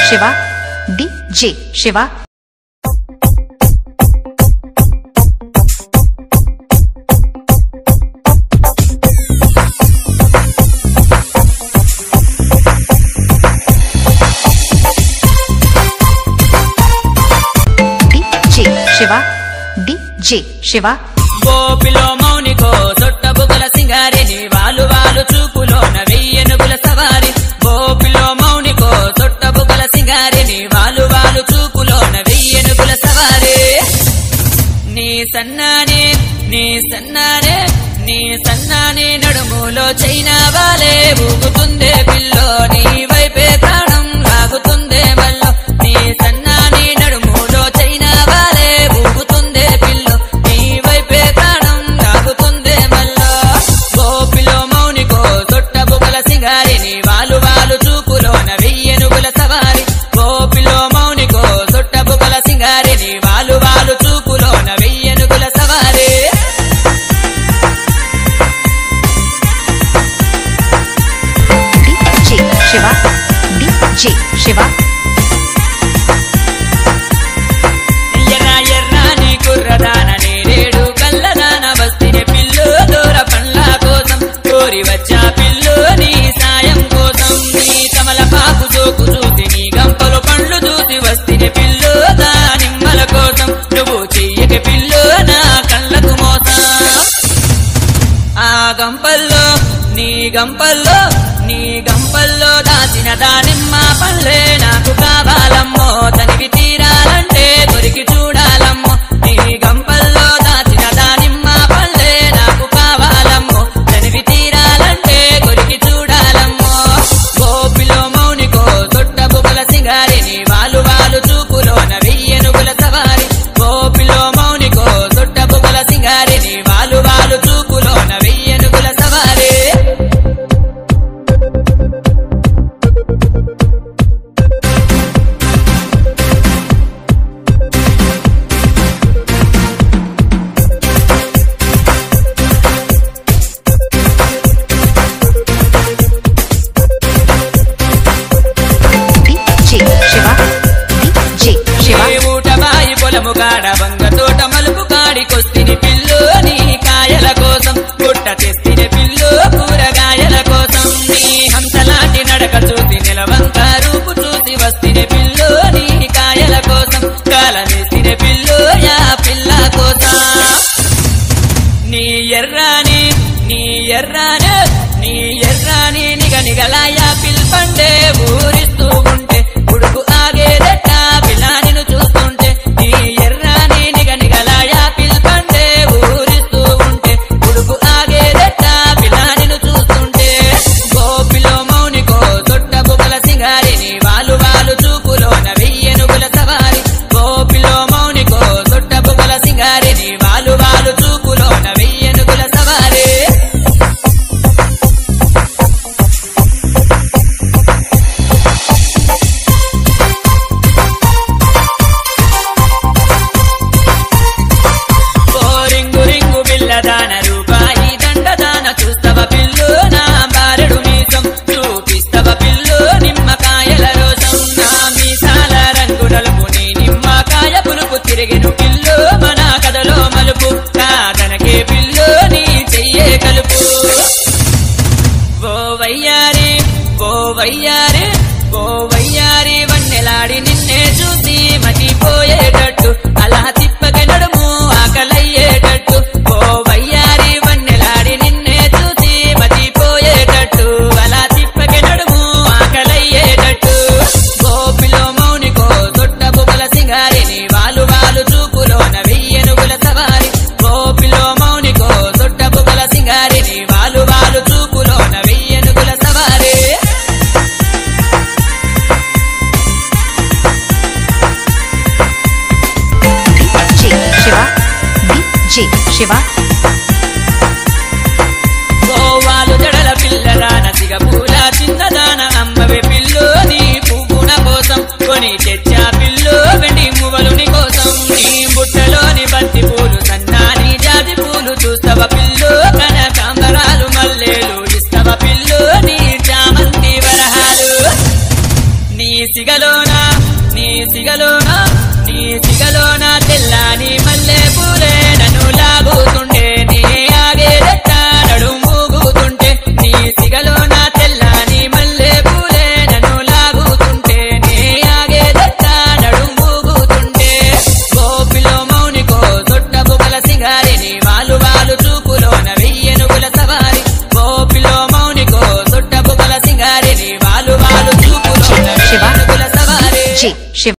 Shiva DJ Shiva DJ Shiva DJ Shiva గోపిలో మౌనికో సొట్ట బుగల సింగారిని వాలు వాలు చూపులోన వెయ్యనుగుల సవారి గోపిలో మౌనికో సొట్ట బుగల సింగారిని వాలు వాలు చూపులోన వెయ్యనుగుల సవారి నీ సన్నానే నీ సన్నానే నీ సన్నానే నడుములో చైనా వాలే ఊగుతుందే పిల్లో నీ వైపే ప్రాణం లాగుతుందే మల్లో నీ సన్నానే నడుములో చైనా వాలే ఊగుతుందే పిల్లో నీ వైపే ప్రాణం లాగుతుందే మల్లో గోపిలో మౌనికో తొట్ట బుగల సింగారిని వాలు వాలు చూపులోన వెయ్యనుగుల సవారి గోపిలో మౌనికో తొట్ట బుగల సింగారిని వాలు వాలు చూపులోన వెయ్యనుగుల సవారి డిజే శివ డిజే శివ ఎర్ర ఎర్రాని కుర్రదాన నేరేడు కల్లదాన వస్తిని పిల్లు దూర పండ్ల కోసం కోరి వచ్చా పిల్లు నీ సాయం కోసం నీ కమల పాపు సోకు చూసి నీ గంపలు పండ్లు చూసి వస్తిని పిల్లు దానిమ్మల కోసం నువ్వు చెయ్యక పిల్లు నా కళ్ళకు మోసం ఆ గంపల్లో నీ గంపల్లో నీ గంపల్లో దాచిన దానిమ్మ పల్లె నాకు కావాలమ్మో తనివి తీరాలంటే కొరికి చూడాలమ్మో నీ గంపల్లో దాచిన దానిమ్మ పల్లె నాకు కావాలమ్మో తనివి తీరాలంటే కొరికి చూడాలమ్మో గోపిలో మౌనికో తొట్ట బుగల సింగారిని వాలు వాలు చూపులోన వెయ్యనుగుల సవారి గోపిలో మౌనికో తొట్ట బుగల సింగారిని వాలు వాలు చూపులోన వెయ్యనుగుల సవారి డిజే శివ డిజే శివ ఏ ఊట బాయి పొలము కాడ బంగ తోట మలుపు కాడికొస్తిని పిల్లు నీ కాయల కోసం పుట్ట తెస్తిని పిల్లు కూరగాయల కోసం నీ హంసలాంటి నడక చూసి నిలవంక రూపు చూసి వస్తిని పిల్లు నీ కాయల కోసం కాలమేసిన పిల్లు యా పిల్ల కోసం నీ ఎర్రాని నీ ఎర్రాని నీ ఎర్రాని నిగ నిగలాయా పిల్పండే ఊరిస్తూ ఉంటే ఉడుకు ఆగేదట పిల్లానిను చూస్తుంటే నీ ఎర్రాని నిగ నిగలాయా పిల్పండే ఊరిస్తూ ఉంటే ఉడుకు ఆగేదట పిల్లానిను చూస్తుంటే గోపిలో మౌనికో తొట్ట బుగల సింగారిని వాలు వాలు చూపులోన వెయ్యనుగుల సవారి గోపిలో మౌనికో తొట్ట బుగల సింగారిని వాలు వాలు చూపులోన వెయ్యనుగుల సవారి ఓ రింగు రింగు బిల్లదాన రూపాయి దండదాన చూస్తవ పిల్లు నా బారెడు మీసం చూపిస్తవ పిల్లు నిమ్మకాయల రోజం నా మీసాల రంగు నలుపు నీ నిమ్మకాయ పులుపు తిరిగిను పిల్లు మన కథలో మలుపు కాదనకే పిల్లు నీ చెయ్యే కలుపు ఓ వయ్యారి ఓ వయ్యారి ఓ వయ్యారి వన్నెలాడి నిన్నే చూసి మతిపోయేటట్టు అలా తిప్పక నడుము ఆకలయ్యేటట్టు ఓ వయ్యారి వన్నెలాడి నిన్నే చూసి మతిపోయేటట్టు అలా తిప్పక నడుము ఆకలయ్యేటట్టు గోపిలో మౌనికో తొట్ట బుగల సింగారిని వాలు వాలు చూపులోన వెయ్యనుగుల సవారి గోపిలో మౌనికో తొట్ట బుగల సింగారిని వాలు వాలు చూపులోన వెయ్యనుగుల సవారి డిజే శివ డిజే శివ గోవాలు జడల పిల్లదాన సిగ పూల చిన్నదాన అమ్మవే పిల్లు నీ పువ్వున కోసం కొని తెచ్చా పిల్లు వెండి మువ్వలుని కోసం నీ బుట్టలోని బంతి పూలు సన్నాని జాతి పూలు చూస్తవ పిల్లు కనకాంబరాలు మల్లెలు ఇస్తవ పిల్లు నీ చామంతి వరహాలు నీ సిగలోన నీ సిగలోన నీ సిగలోన తెల్లాని మల్లె పూలే